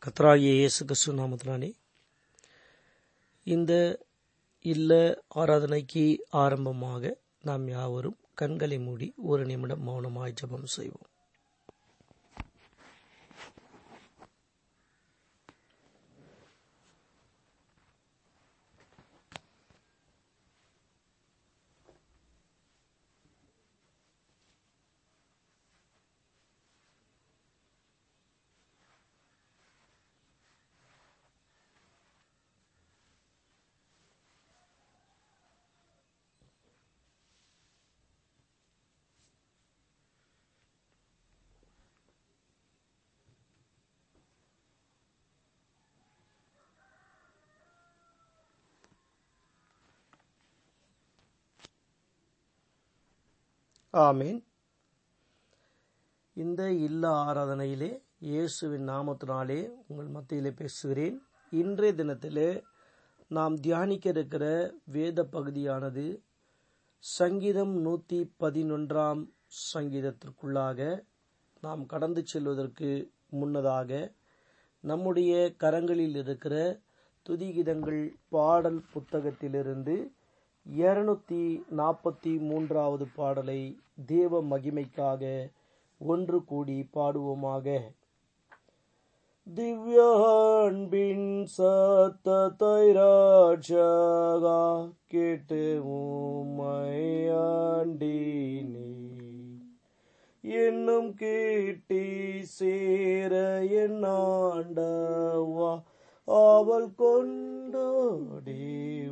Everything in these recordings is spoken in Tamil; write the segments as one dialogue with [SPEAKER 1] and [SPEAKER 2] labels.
[SPEAKER 1] கத்ராகிய இயேசு கிறிஸ்து நாமத்தினாலே இந்த இல்ல ஆராதனைக்கு ஆரம்பமாக நாம் யாவரும் கண்களை மூடி ஒரு நிமிடம் மௌனமாய் ஜெபம் செய்வோம் ஆமீன் இந்த இல்ல ஆராதனையிலே இயேசுவின் நாமத்தினாலே உங்கள் மத்தியிலே பேசுகிறேன் இன்றைய தினத்திலே நாம் தியானிக்க இருக்கிற வேத பகுதியானது சங்கீதம் நூற்றி பதினொன்றாம் சங்கீதத்திற்குள்ளாக நாம் கடந்து செல்வதற்கு முன்னதாக நம்முடைய கரங்களில் இருக்கிற துதிகிதங்கள் பாடல் புத்தகத்திலிருந்து இருநூத்தி நாற்பத்தி மூன்றாவது பாடலை தேவ மகிமைக்காக ஒன்று கூடி பாடுவோமாக திவ்யான்பின் சத்தத்தை ராஜகா கேட்டு உம்மையாண்டினே என்னும் கேட்டி சேர என் ஆண்டவா அவள் கொண்டாடி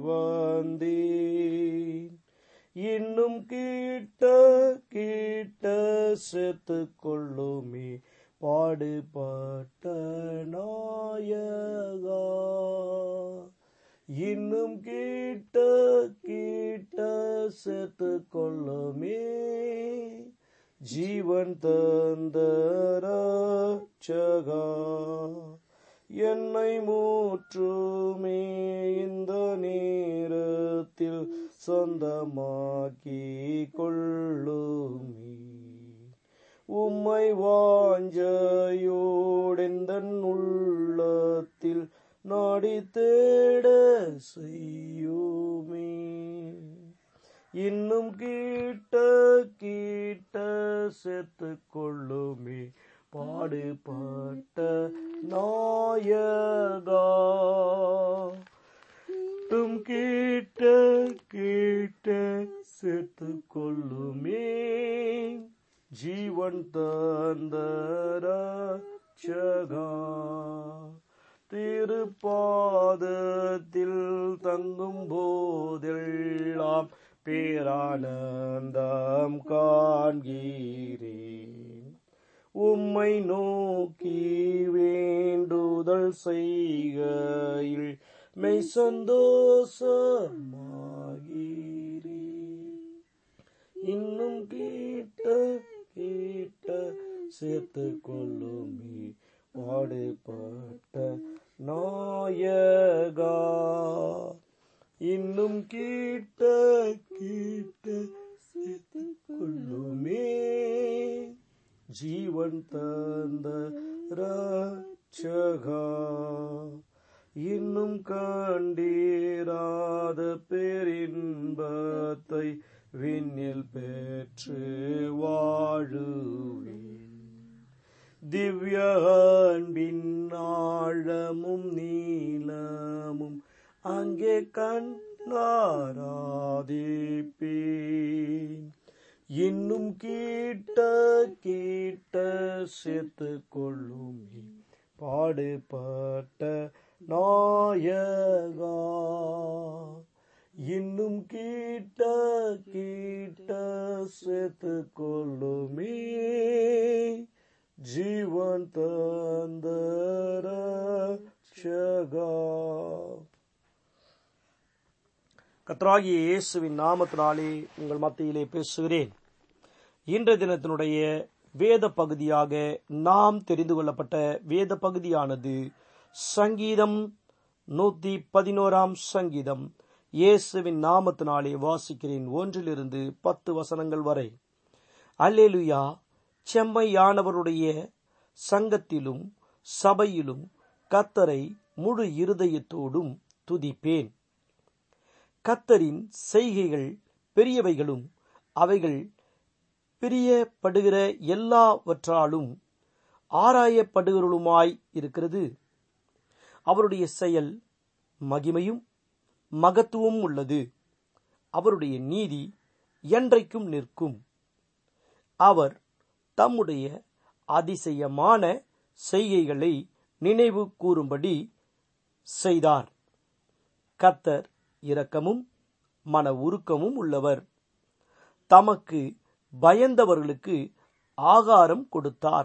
[SPEAKER 1] வந்தேன் இன்னும் கிட்ட கிட்ட செத்து கொள்ளுமே பாடுபட்ட நாயகா இன்னும் கிட்ட கிட்ட செத்து கொள்ளுமே ஜீவன் தந்தரட்சகா என்னை மூற்றுமே இந்த நேரத்தில் சொந்தமாக்கி கொள்ளுமே உம்மை வாஞ்சையோடெந்தன் உள்ளத்தில் நாடி தேட செய்யுமே இன்னும் கீட்ட கீட்ட செத்து கொள்ளுமே பாடுபட்ட நாயகா தும் கீட்ட கீட்ட செத்து கொள்ளுமே ஜீவன் தந்தரட்சகா திருப்பாதத்தில் தங்கும் போதெல்லாம் பேரானந்தம் காண்கிறேன் உம்மை நோக்கி வேண்டுதல் செய்கையில் மெய் சந்தோஷமாகிறேன் இன்னும் கேட்ட கேட்ட சேர்த்து கொள்ளுமே பாடுபட்ட நாயகா இன்னும் கேட்ட கேட்ட சேர்த்து கொள்ளுமே ஜீவன் தந்த ரட்சகா இன்னும் கண்டீராத பேரின்பத்தை விண்ணில் பெற்று வாழுவேன் திவ்ய அன்பின் ஆழமும் நீளமும் அங்கே கண்ணாராதிப்பேன் இன்னும் கீட்ட கீட்ட சேர்த்து கொள்ளுமே பாடுபட்ட நாயகா இன்னும் கீட்ட கீட்ட சேர்த்து கொள்ளுமே ஜீவன் தந்தரட்சகா கத்ராகிய இயேசுவின் நாமத்தினாலே உங்கள் மத்தியிலே பேசுகிறேன் இன்றைய தினத்தினுடைய வேத பகுதியாக நாம் தெரிந்து கொள்ளப்பட்ட வேத பகுதியானது சங்கீதம் நூத்தி பதினோராம் சங்கீதம் இயேசுவின் நாமத்தினாலே வாசிக்கிறேன் ஒன்றிலிருந்து பத்து வசனங்கள் வரை அல்லேலுயா செம்மையானவருடைய சங்கத்திலும் சபையிலும் கத்தரை முழு இருதயத்தோடும் துதிப்பேன் கத்தரின் செய்கைகள் பெரியவைகளும் அவைகள் பிரியப்படுகிற எல்லாவற்றாலும் ஆராயப்படுகிறலுமாய் இருக்கிறது அவருடைய செயல் மகிமையும் மகத்துவம் உள்ளது அவருடைய நீதி என்றைக்கும் நிற்கும் அவர் தம்முடைய அதிசயமான செய்கைகளை நினைவு கூறும்படி செய்தார் கத்தர் இரக்கமும் மன உருக்கமும் உள்ளவர் தமக்கு பயந்தவர்களுக்கு ஆகாரம் கொடுத்தார்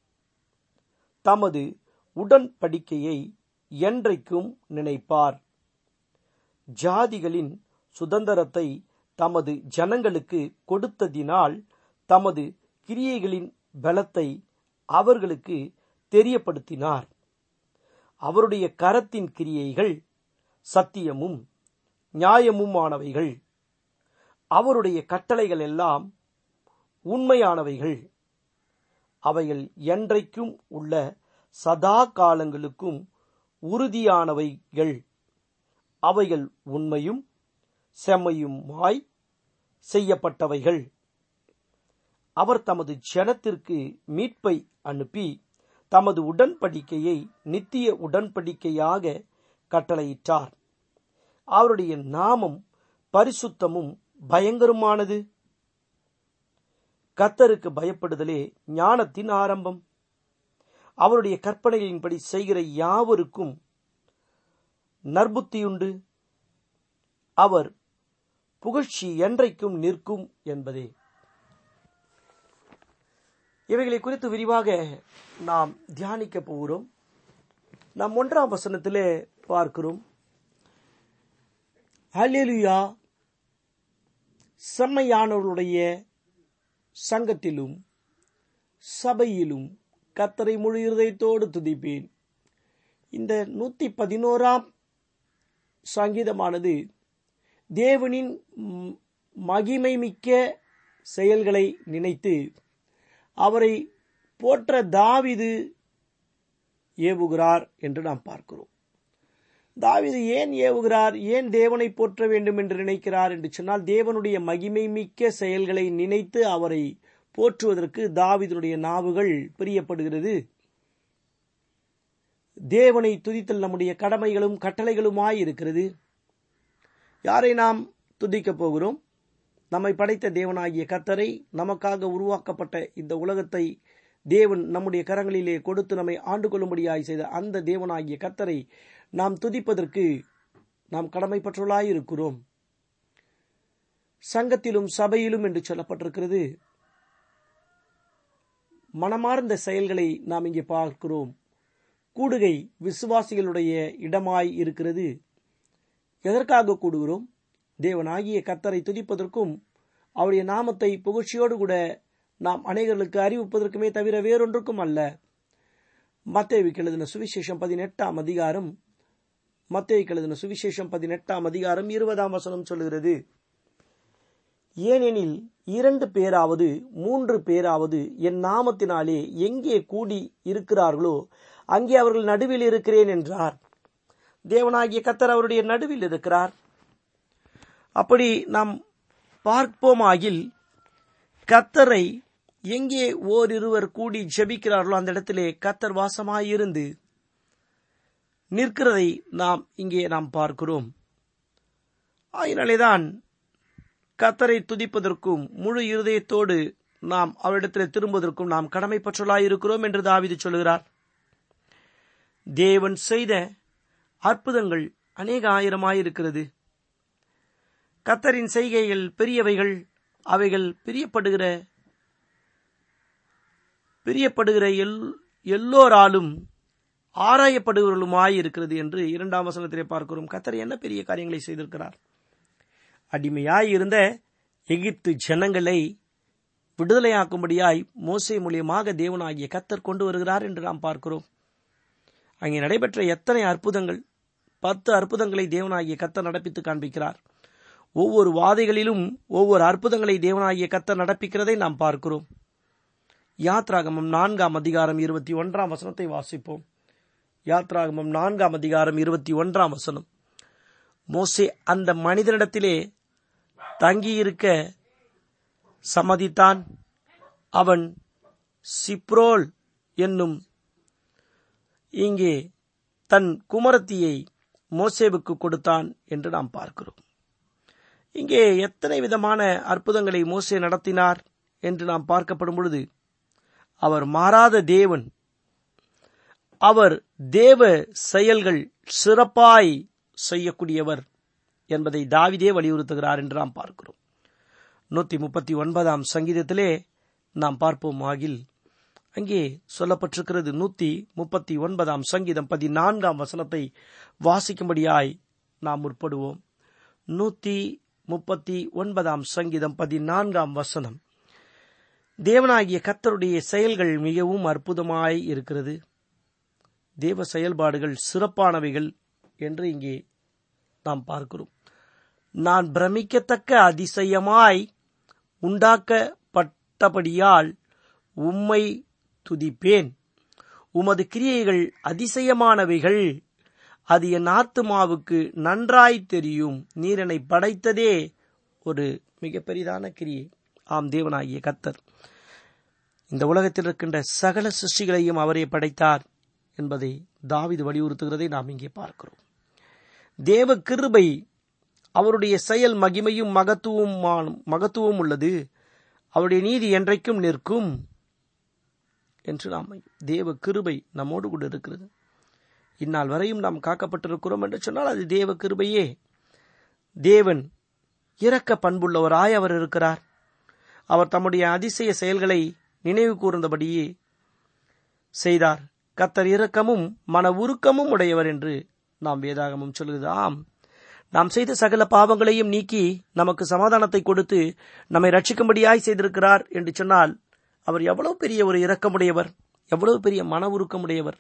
[SPEAKER 1] தமது உடன்படிக்கையை என்றைக்கும் நினைப்பார் ஜாதிகளின் சுதந்திரத்தை தமது ஜனங்களுக்கு கொடுத்ததினால் தமது கிரியைகளின் பலத்தை அவர்களுக்கு தெரியப்படுத்தினார் அவருடைய கரத்தின் கிரியைகள் சத்தியமும் நியாயமுமானவைகள் அவருடைய கட்டளைகள் எல்லாம் உண்மையானவைகள் அவைகள் என்றைக்கும் உள்ள சதா காலங்களுக்கும் உறுதியானவைகள் அவைகள் உண்மையும் செம்மையுமாய் செய்யப்பட்டவைகள் அவர் தமது ஜனத்திற்கு மீட்பை அனுப்பி தமது உடன்படிக்கையை நித்திய உடன்படிக்கையாக கட்டளையிட்டார் அவருடைய நாமம் பரிசுத்தமும் பயங்கரமானது கத்தருக்கு பயப்படுதலே ஞானத்தின் ஆரம்பம் அவருடைய கற்பனைகளின்படி செய்கிற யாவருக்கும் நற்புத்தியுண்டு அவர் புகழ்ச்சி என்றைக்கும் நிற்கும் என்பதே இவைகளை குறித்து விரிவாக நாம் தியானிக்க போகிறோம் நாம் ஒன்றாம் வசனத்திலே பார்க்கிறோம் ஹல்லேலூயா செம்மையானவர்களுடைய சங்கத்திலும் சபையிலும் கத்தரை முழு இருதயத்தோடு துதிப்பேன் இந்த நூத்தி பதினோராம் சங்கீதமானது தேவனின் மகிமை மிக்க செயல்களை நினைத்து அவரை போற்ற தாவிது ஏவுகிறார் என்று நாம் பார்க்கிறோம் தாவிது ஏன் ஏவுகிறார் ஏன் தேவனை போற்ற வேண்டும் என்று நினைக்கிறார் என்று சொன்னால் தேவனுடைய மகிமை மிக்க செயல்களை நினைத்து அவரை போற்றுவதற்கு தாவிதனுடைய நாவுகள் பிரியப்படுகிறது தேவனை துதித்தல் நம்முடைய கடமைகளும் கட்டளைகளுமாய் இருக்கிறது யாரை நாம் துதிக்கப் போகிறோம் நம்மை படைத்த தேவனாகிய கத்தரை நமக்காக உருவாக்கப்பட்ட இந்த உலகத்தை தேவன் நம்முடைய கரங்களிலே கொடுத்து நம்மை ஆண்டு கொள்ளும்படியாய் செய்த அந்த தேவனாகிய கத்தரை நாம் துதிப்பதற்கு நாம் கடமைப்பற்றுள்ளாய் இருக்கிறோம் சங்கத்திலும் சபையிலும் என்று சொல்லப்பட்டிருக்கிறது மனமார்ந்த செயல்களை நாம் இங்கே பார்க்கிறோம் கூடுகை விசுவாசிகளுடைய இடமாய் இருக்கிறது எதற்காக கூடுகிறோம் தேவனாகிய கத்தரை துதிப்பதற்கும் அவருடைய நாமத்தை புகழ்ச்சியோடு கூட நாம் அநேகர்களுக்கு அறிவிப்பதற்குமே தவிர வேறொன்றுக்கும் அல்ல மத்தேவிக்கு எழுதின சுவிசேஷம் பதினெட்டாம் அதிகாரம் மத்தேவிக்கு எழுதின சுவிசேஷம் பதினெட்டாம் அதிகாரம் இருபதாம் வசனம் சொல்லுகிறது ஏனெனில் இரண்டு பேராவது மூன்று பேராவது என் நாமத்தினாலே எங்கே கூடி இருக்கிறார்களோ அங்கே அவர்கள் நடுவில் இருக்கிறேன் என்றார் தேவனாகிய கத்தர் அவருடைய நடுவில் இருக்கிறார் அப்படி நாம் பார்ப்போமாகில் கத்தரை எங்கே ஓரிருவர் கூடி ஜெபிக்கிறார்களோ அந்த இடத்திலே கத்தர் வாசமாயிருந்து நிற்கிறதை நாம் இங்கே நாம் பார்க்கிறோம் ஆயினாலேதான் கத்தரை துதிப்பதற்கும் முழு இருதயத்தோடு நாம் அவரிடத்தில் திரும்புவதற்கும் நாம் கடமைப்பற்றலாயிருக்கிறோம் என்று தாவிது சொல்கிறார் தேவன் செய்த அற்புதங்கள் அநேக ஆயிரமாயிருக்கிறது கத்தரின் செய்கைகள் பெரியவைகள் அவைகள் பிரியப்படுகிற பிரியப்படுகிற எல் எல்லோராலும் ஆராயப்படுகிறவர்களுமாய் இருக்கிறது என்று இரண்டாம் வசனத்திலே பார்க்கிறோம் கத்தர் என்ன பெரிய காரியங்களை செய்திருக்கிறார் அடிமையாய் இருந்த எகிப்து ஜனங்களை விடுதலையாக்கும்படியாய் மோசை மூலியமாக தேவனாகிய கத்தர் கொண்டு வருகிறார் என்று நாம் பார்க்கிறோம் அங்கே நடைபெற்ற எத்தனை அற்புதங்கள் பத்து அற்புதங்களை தேவனாகிய கத்தர் நடப்பித்து காண்பிக்கிறார் ஒவ்வொரு வாதைகளிலும் ஒவ்வொரு அற்புதங்களை தேவனாகிய கத்தர் நடப்பிக்கிறதை நாம் பார்க்கிறோம் யாத்ராகமம் நான்காம் அதிகாரம் இருபத்தி ஒன்றாம் வசனத்தை வாசிப்போம் யாத்ராகமம் நான்காம் அதிகாரம் இருபத்தி ஒன்றாம் வசனம் மோசே அந்த மனிதனிடத்திலே தங்கியிருக்க சம்மதித்தான் அவன் சிப்ரோல் என்னும் இங்கே தன் குமரத்தியை மோசேவுக்கு கொடுத்தான் என்று நாம் பார்க்கிறோம் இங்கே எத்தனை விதமான அற்புதங்களை மோசே நடத்தினார் என்று நாம் பார்க்கப்படும் பொழுது அவர் மாறாத தேவன் அவர் தேவ செயல்கள் சிறப்பாய் செய்யக்கூடியவர் என்பதை தாவிதே வலியுறுத்துகிறார் என்று நாம் பார்க்கிறோம் நூத்தி முப்பத்தி ஒன்பதாம் சங்கீதத்திலே நாம் பார்ப்போம் ஆகில் அங்கே சொல்லப்பட்டிருக்கிறது நூத்தி முப்பத்தி ஒன்பதாம் சங்கீதம் பதினான்காம் வசனத்தை வாசிக்கும்படியாய் நாம் முற்படுவோம் நூத்தி முப்பத்தி ஒன்பதாம் சங்கீதம் பதினான்காம் வசனம் தேவனாகிய கத்தருடைய செயல்கள் மிகவும் அற்புதமாய் இருக்கிறது தேவ செயல்பாடுகள் சிறப்பானவைகள் என்று இங்கே நாம் பார்க்கிறோம் நான் பிரமிக்கத்தக்க அதிசயமாய் உண்டாக்கப்பட்டபடியால் உம்மை துதிப்பேன் உமது கிரியைகள் அதிசயமானவைகள் அது என் ஆத்துமாவுக்கு நன்றாய் தெரியும் நீர் என்னை படைத்ததே ஒரு மிக பெரிதான கிரியை ஆம் தேவனாகிய கத்தர் இந்த உலகத்தில் இருக்கின்ற சகல சிருஷ்டிகளையும் அவரே படைத்தார் என்பதை தாவிது வலியுறுத்துகிறதை நாம் இங்கே பார்க்கிறோம் தேவ கிருபை அவருடைய செயல் மகிமையும் மகத்துவம் மகத்துவம் உள்ளது அவருடைய நீதி என்றைக்கும் நிற்கும் என்று நாம் தேவ கிருபை நம்மோடு கூட இருக்கிறது இந்நாள் வரையும் நாம் காக்கப்பட்டிருக்கிறோம் என்று சொன்னால் அது தேவ கிருபையே தேவன் இரக்க பண்புள்ளவராய் அவர் இருக்கிறார் அவர் தம்முடைய அதிசய செயல்களை நினைவு கூர்ந்தபடியே செய்தார் கத்தர் இரக்கமும் மன உருக்கமும் உடையவர் என்று நாம் வேதாகமும் சொல்கிறது ஆம் நாம் செய்த சகல பாவங்களையும் நீக்கி நமக்கு சமாதானத்தை கொடுத்து நம்மை ரட்சிக்கும்படியாய் செய்திருக்கிறார் என்று சொன்னால் அவர் எவ்வளவு பெரிய ஒரு இரக்கமுடையவர் எவ்வளவு பெரிய மன உருக்கமுடையவர்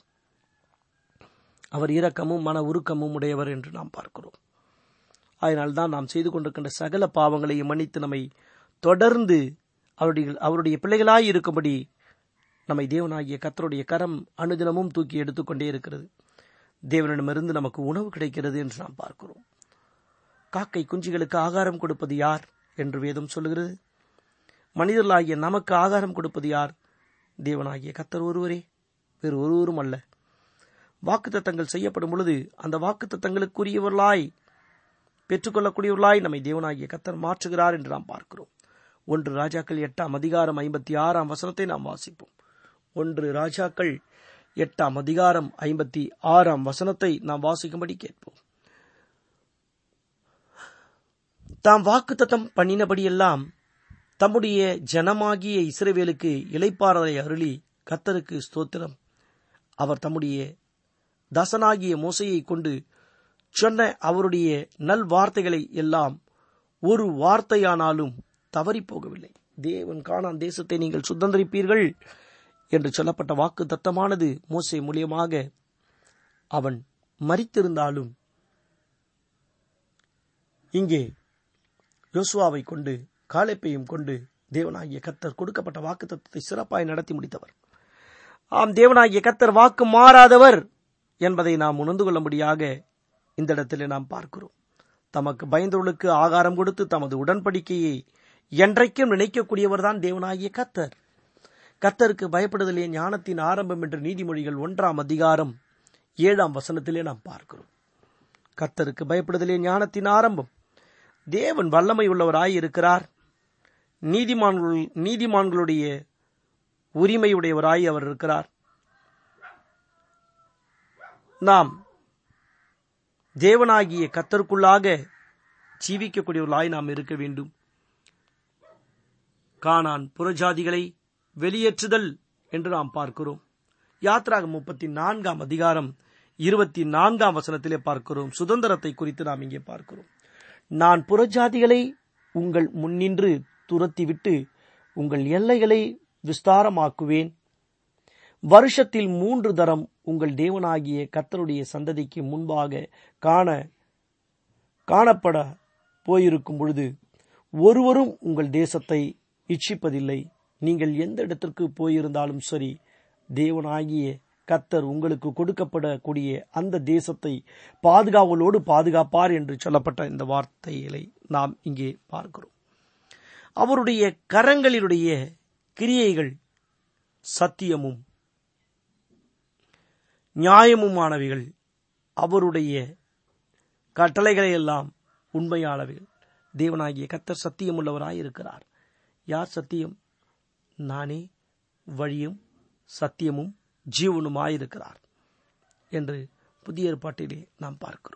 [SPEAKER 1] அவர் இரக்கமும் மன உருக்கமும் உடையவர் என்று நாம் பார்க்கிறோம் அதனால்தான் நாம் செய்து கொண்டிருக்கின்ற சகல பாவங்களையும் மன்னித்து நம்மை தொடர்ந்து அவருடைய அவருடைய பிள்ளைகளாய் இருக்கும்படி நம்மை தேவனாகிய கத்தருடைய கரம் அனுதினமும் தூக்கி எடுத்துக்கொண்டே இருக்கிறது தேவனிடமிருந்து நமக்கு உணவு கிடைக்கிறது என்று நாம் பார்க்கிறோம் காக்கை குஞ்சுகளுக்கு ஆகாரம் கொடுப்பது யார் என்று வேதம் சொல்லுகிறது மனிதர்களாகிய நமக்கு ஆகாரம் கொடுப்பது யார் தேவனாகிய கத்தர் ஒருவரே வேறு ஒருவரும் அல்ல வாக்குத்தத்தங்கள் செய்யப்படும் பொழுது அந்த வாக்குத்தத்தங்களுக்குரியவர்களாய் பெற்றுக்கொள்ளக்கூடியவர்களாய் நம்மை தேவனாகிய கத்தர் மாற்றுகிறார் என்று நாம் பார்க்கிறோம் ஒன்று ராஜாக்கள் எட்டாம் அதிகாரம் ஐம்பத்தி ஆறாம் வசனத்தை நாம் வாசிப்போம் ஒன்று ராஜாக்கள் எட்டாம் அதிகாரம் ஐம்பத்தி ஆறாம் வசனத்தை நாம் வாசிக்கும்படி கேட்போம் தாம் வாக்குத்தத்தம் பண்ணினபடியெல்லாம் தம்முடைய ஜனமாகிய இஸ்ரவேலுக்கு இலைப்பாறலை அருளி கத்தருக்கு ஸ்தோத்திரம் அவர் தம்முடைய தசனாகிய மோசையை கொண்டு சொன்ன அவருடைய நல் வார்த்தைகளை எல்லாம் ஒரு வார்த்தையானாலும் தவறி போகவில்லை தேவன் காணான் தேசத்தை நீங்கள் சுதந்திரிப்பீர்கள் என்று சொல்லப்பட்ட வாக்கு தத்தமானது மோசை மூலியமாக அவன் மறித்திருந்தாலும் இங்கே யோசுவாவை கொண்டு காலைப்பையும் கொண்டு தேவனாகிய கத்தர் கொடுக்கப்பட்ட வாக்கு தத்துவத்தை சிறப்பாய் நடத்தி முடித்தவர் ஆம் தேவனாகிய கத்தர் வாக்கு மாறாதவர் என்பதை நாம் உணர்ந்து கொள்ளும்படியாக இந்த இடத்திலே நாம் பார்க்கிறோம் தமக்கு பயந்தவர்களுக்கு ஆகாரம் கொடுத்து தமது உடன்படிக்கையை என்றைக்கும் நினைக்கக்கூடியவர் தான் தேவனாகிய கத்தர் கத்தருக்கு பயப்படுதலே ஞானத்தின் ஆரம்பம் என்று நீதிமொழிகள் ஒன்றாம் அதிகாரம் ஏழாம் வசனத்திலே நாம் பார்க்கிறோம் கத்தருக்கு பயப்படுதலே ஞானத்தின் ஆரம்பம் தேவன் வல்லமை உள்ளவராய் இருக்கிறார் நீதிமான்கள் நீதிமான்களுடைய உரிமையுடையவராய் அவர் இருக்கிறார் நாம் தேவனாகிய கத்தருக்குள்ளாக ஜீவிக்கக்கூடியவர்களாய் நாம் இருக்க வேண்டும் காணான் புறஜாதிகளை வெளியேற்றுதல் என்று நாம் பார்க்கிறோம் யாத்ராக முப்பத்தி நான்காம் அதிகாரம் இருபத்தி நான்காம் வசனத்திலே பார்க்கிறோம் சுதந்திரத்தை குறித்து நாம் இங்கே பார்க்கிறோம் நான் புறஜாதிகளை உங்கள் முன்னின்று துரத்திவிட்டு உங்கள் எல்லைகளை விஸ்தாரமாக்குவேன் வருஷத்தில் மூன்று தரம் உங்கள் தேவனாகிய கத்தருடைய சந்ததிக்கு முன்பாக காண காணப்பட போயிருக்கும் பொழுது ஒருவரும் உங்கள் தேசத்தை இச்சிப்பதில்லை நீங்கள் எந்த இடத்திற்கு போயிருந்தாலும் சரி தேவனாகிய கத்தர் உங்களுக்கு கொடுக்கப்படக்கூடிய அந்த தேசத்தை பாதுகாவலோடு பாதுகாப்பார் என்று சொல்லப்பட்ட இந்த வார்த்தைகளை நாம் இங்கே பார்க்கிறோம் அவருடைய கரங்களினுடைய கிரியைகள் சத்தியமும் நியாயமுமானவைகள் அவருடைய கட்டளைகளை எல்லாம் உண்மையானவைகள் தேவனாகிய கத்தர் சத்தியம் உள்ளவராய் இருக்கிறார் யார் சத்தியம் நானே வழியும் சத்தியமும் ஜீவனுமாயிருக்கிறார் என்று புதிய ஏற்பாட்டிலே நாம் பார்க்கிறோம்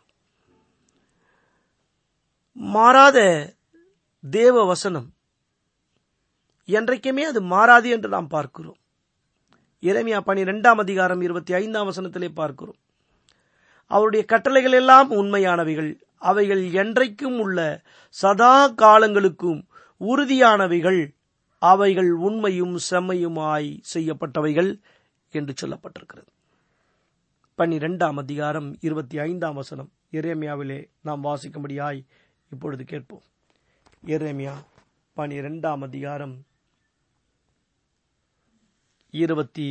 [SPEAKER 1] மாறாத தேவ வசனம் என்றைக்குமே அது மாறாது என்று நாம் பார்க்கிறோம் இறைமையா பனிரெண்டாம் அதிகாரம் இருபத்தி ஐந்தாம் வசனத்திலே பார்க்கிறோம் அவருடைய கட்டளைகள் எல்லாம் உண்மையானவைகள் அவைகள் என்றைக்கும் உள்ள சதா காலங்களுக்கும் உறுதியானவைகள் அவைகள் உண்மையும் செம்மையுமாய் செய்யப்பட்டவைகள் என்று சொல்லப்பட்டிருக்கிறது பன்னிரெண்டாம் அதிகாரம் இருபத்தி ஐந்தாம் வசனம் எரேமியாவிலே நாம் வாசிக்கும்படியாய் இப்பொழுது கேட்போம் எரேமியா பனிரெண்டாம் அதிகாரம் இருபத்தி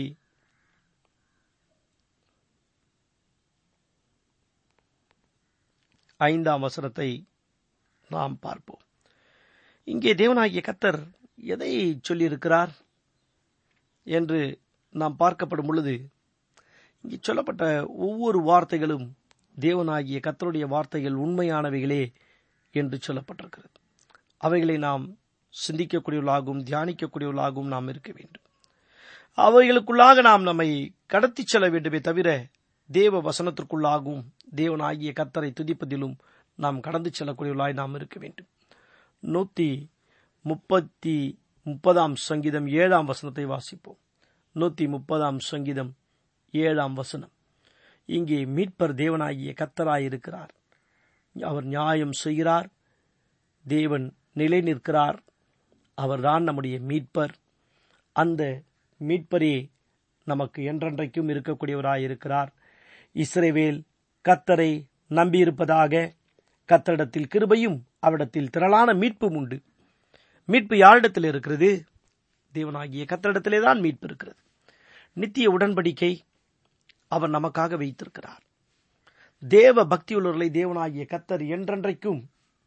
[SPEAKER 1] ஐந்தாம் வசனத்தை நாம் பார்ப்போம் இங்கே தேவனாகிய கத்தர் எதை சொல்லியிருக்கிறார் என்று நாம் பார்க்கப்படும் பொழுது இங்கே சொல்லப்பட்ட ஒவ்வொரு வார்த்தைகளும் தேவனாகிய கத்தருடைய வார்த்தைகள் உண்மையானவைகளே என்று சொல்லப்பட்டிருக்கிறது அவைகளை நாம் சிந்திக்கக்கூடியவர்களாகவும் தியானிக்கக்கூடியவர்களாகவும் நாம் இருக்க வேண்டும் அவைகளுக்குள்ளாக நாம் நம்மை கடத்தி செல்ல வேண்டுமே தவிர தேவ வசனத்திற்குள்ளாகவும் தேவனாகிய கத்தரை துதிப்பதிலும் நாம் கடந்து செல்லக்கூடியவர்களாய் நாம் இருக்க வேண்டும் நூத்தி முப்பத்தி முப்பதாம் சங்கீதம் ஏழாம் வசனத்தை வாசிப்போம் நூத்தி முப்பதாம் சங்கீதம் ஏழாம் வசனம் இங்கே மீட்பர் தேவனாகிய கத்தராயிருக்கிறார் அவர் நியாயம் செய்கிறார் தேவன் நிலை நிற்கிறார் அவர்தான் நம்முடைய மீட்பர் அந்த மீட்பரே நமக்கு என்றென்றைக்கும் இருக்கக்கூடியவராயிருக்கிறார் இஸ்ரேவேல் கத்தரை நம்பியிருப்பதாக கத்தரிடத்தில் கிருபையும் அவரிடத்தில் திரளான மீட்பும் உண்டு மீட்பு யாரிடத்தில் இருக்கிறது தேவனாகிய கத்தரிடத்திலே தான் மீட்பு இருக்கிறது நித்திய உடன்படிக்கை அவர் நமக்காக வைத்திருக்கிறார் தேவ பக்தியுள்ளவர்களை தேவனாகிய கத்தர் என்றென்றைக்கும்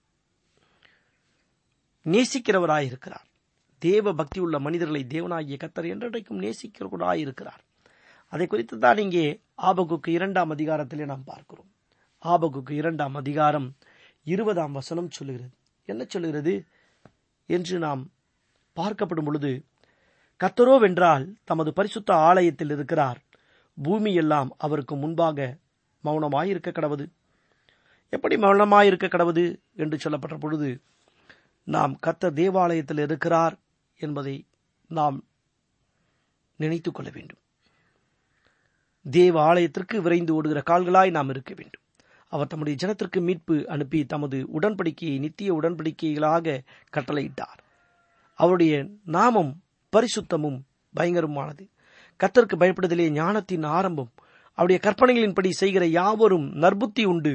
[SPEAKER 1] நேசிக்கிறவராயிருக்கிறார் தேவ பக்தி உள்ள மனிதர்களை தேவனாகிய கத்தர் என்றென்றைக்கும் நேசிக்கிறவராயிருக்கிறார் அதை குறித்து தான் இங்கே ஆபகுக்கு இரண்டாம் அதிகாரத்திலே நாம் பார்க்கிறோம் ஆபகுக்கு இரண்டாம் அதிகாரம் இருபதாம் வசனம் சொல்லுகிறது என்ன சொல்லுகிறது என்று நாம் பார்க்கப்படும் பொழுது கத்தரோவென்றால் தமது பரிசுத்த ஆலயத்தில் இருக்கிறார் பூமி எல்லாம் அவருக்கு முன்பாக மௌனமாயிருக்க கடவுது எப்படி மௌனமாயிருக்க கடவுது என்று சொல்லப்பட்ட பொழுது நாம் கத்த தேவாலயத்தில் இருக்கிறார் என்பதை நாம் நினைத்துக் கொள்ள வேண்டும் தேவ ஆலயத்திற்கு விரைந்து ஓடுகிற கால்களாய் நாம் இருக்க வேண்டும் அவர் தம்முடைய ஜனத்திற்கு மீட்பு அனுப்பி தமது உடன்படிக்கையை நித்திய உடன்படிக்கைகளாக கட்டளையிட்டார் அவருடைய நாமம் பரிசுத்தமும் பயங்கரமானது கத்தருக்கு பயப்படுதலே ஞானத்தின் ஆரம்பம் அவருடைய கற்பனைகளின்படி செய்கிற யாவரும் நற்புத்தி உண்டு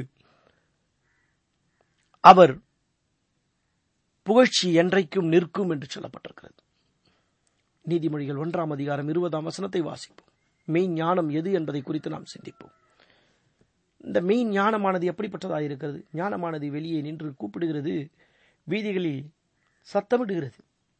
[SPEAKER 1] அவர் புகழ்ச்சி என்றைக்கும் நிற்கும் என்று சொல்லப்பட்டிருக்கிறது நீதிமொழிகள் ஒன்றாம் அதிகாரம் இருபதாம் வசனத்தை வாசிப்போம் மெய் ஞானம் எது என்பதை குறித்து நாம் சிந்திப்போம் இந்த மெய் ஞானமானது எப்படிப்பட்டதாக இருக்கிறது ஞானமானது வெளியே நின்று கூப்பிடுகிறது வீதிகளில் சத்தமிடுகிறது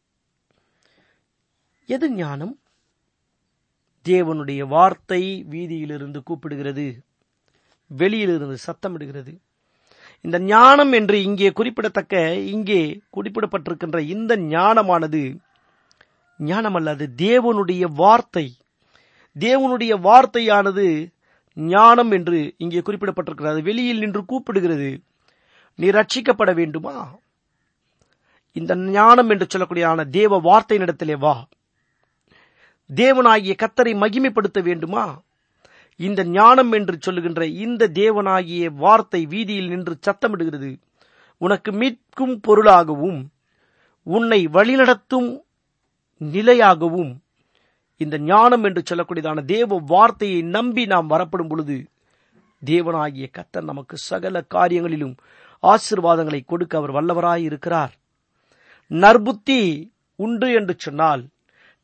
[SPEAKER 1] எது ஞானம் தேவனுடைய வார்த்தை வீதியிலிருந்து கூப்பிடுகிறது வெளியிலிருந்து சத்தமிடுகிறது இந்த ஞானம் என்று இங்கே குறிப்பிடத்தக்க இங்கே குறிப்பிடப்பட்டிருக்கின்ற இந்த ஞானமானது ஞானம் அல்லது தேவனுடைய வார்த்தை தேவனுடைய வார்த்தையானது ஞானம் என்று இங்கே குறிப்பிடப்பட்டிருக்கிறது வெளியில் நின்று கூப்பிடுகிறது நீ ரட்சிக்கப்பட வேண்டுமா இந்த ஞானம் என்று சொல்லக்கூடிய தேவ வார்த்தையினிடத்திலே வா தேவனாகிய கத்தரை மகிமைப்படுத்த வேண்டுமா இந்த ஞானம் என்று சொல்லுகின்ற இந்த தேவனாகிய வார்த்தை வீதியில் நின்று சத்தமிடுகிறது உனக்கு மீட்கும் பொருளாகவும் உன்னை வழிநடத்தும் நிலையாகவும் இந்த ஞானம் என்று சொல்லக்கூடியதான தேவ வார்த்தையை நம்பி நாம் வரப்படும் பொழுது தேவனாகிய கத்தர் நமக்கு சகல காரியங்களிலும் ஆசிர்வாதங்களை கொடுக்க அவர் வல்லவராய் இருக்கிறார் நற்புத்தி உண்டு என்று சொன்னால்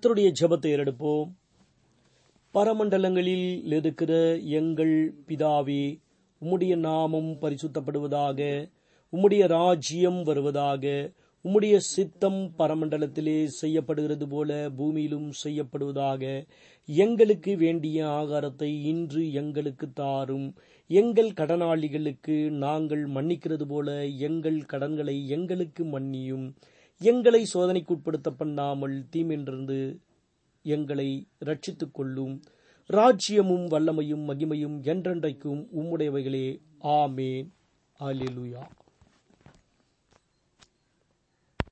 [SPEAKER 1] கர்த்தருடைய ஜெபத்தை எடுப்போம் பரமண்டலங்களில் இருக்கிற எங்கள் பிதாவே உம்முடைய நாமம் பரிசுத்தப்படுவதாக உம்முடைய ராஜ்யம் வருவதாக உம்முடைய சித்தம் பரமண்டலத்திலே செய்யப்படுகிறது போல பூமியிலும் செய்யப்படுவதாக எங்களுக்கு வேண்டிய ஆகாரத்தை இன்று எங்களுக்கு தாரும் எங்கள் கடனாளிகளுக்கு நாங்கள் மன்னிக்கிறது போல எங்கள் கடன்களை எங்களுக்கு மன்னியும் எங்களை சோதனைக்குட்படுத்த பண்ணாமல் தீமென்றிருந்து எங்களை ரட்சித்துக் கொள்ளும் ராஜ்யமும் வல்லமையும் மகிமையும் என்றென்றைக்கும் உம்முடையவைகளே ஆமேன் அல்லேலூயா